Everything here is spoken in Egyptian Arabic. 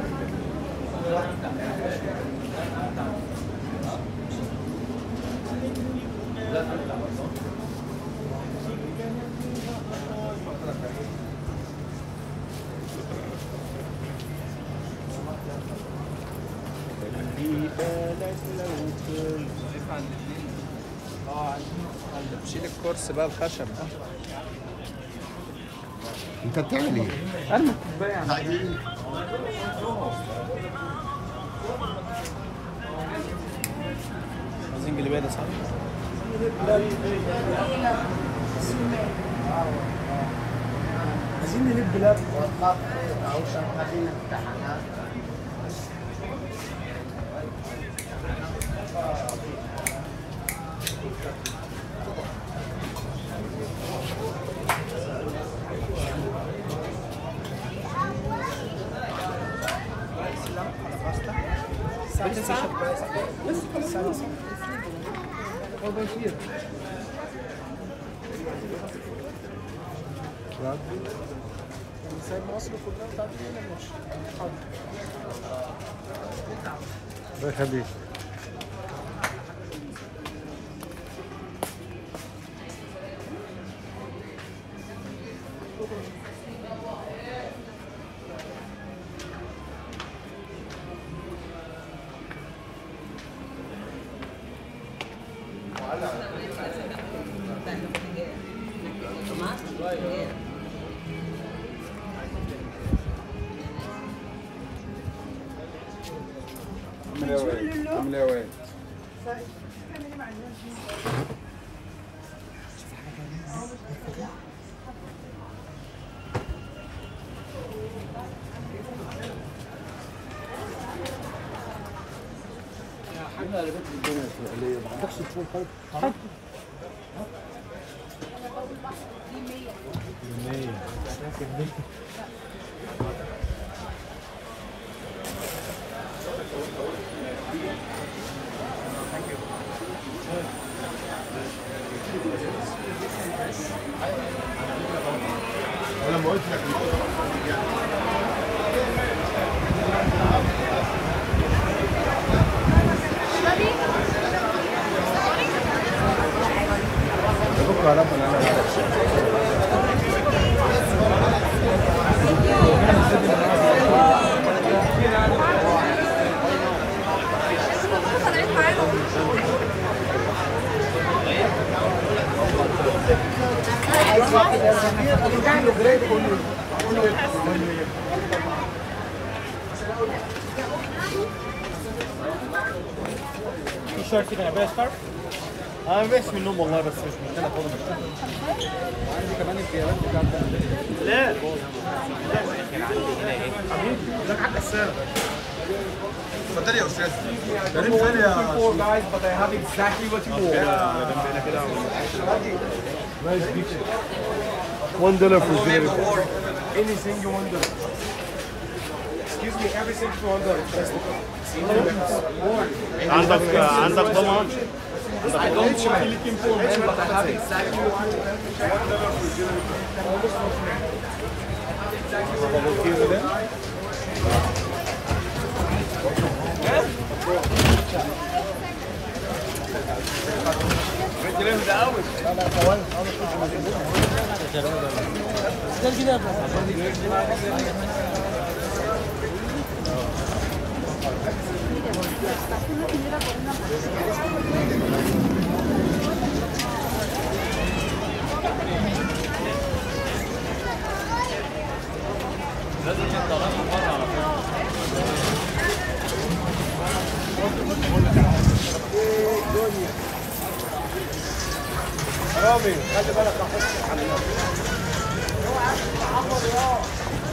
اللي بالك لو كنت شيل الكرسي بقى الخشب ده انت بتعمل ايه؟ ارمي الكوبايه عايزين جليبيه صح؟ عايزين نلب لب سايب مصر كلها بتاعت هنا ماشي حاضر الله يخليك عامل ايه يا واد؟ عامل ايه يا واد؟ انا ما قلت لك بكره ربنا في شورت كده بقى سكارف انا ما بقاش منهم والله بس مش مشكله خالص وعندي كمان الجيارات بتاعت لا حبيبي ده حق السنه اتفضل يا استاذ كريم فين يا guys but I have exactly what you want nice picture one dollar for zero anything you want dollar excuse me everything for one dollar عندك عندك ضمان I don't show you looking for man but I have exactly what you want رامي خلي بالك راح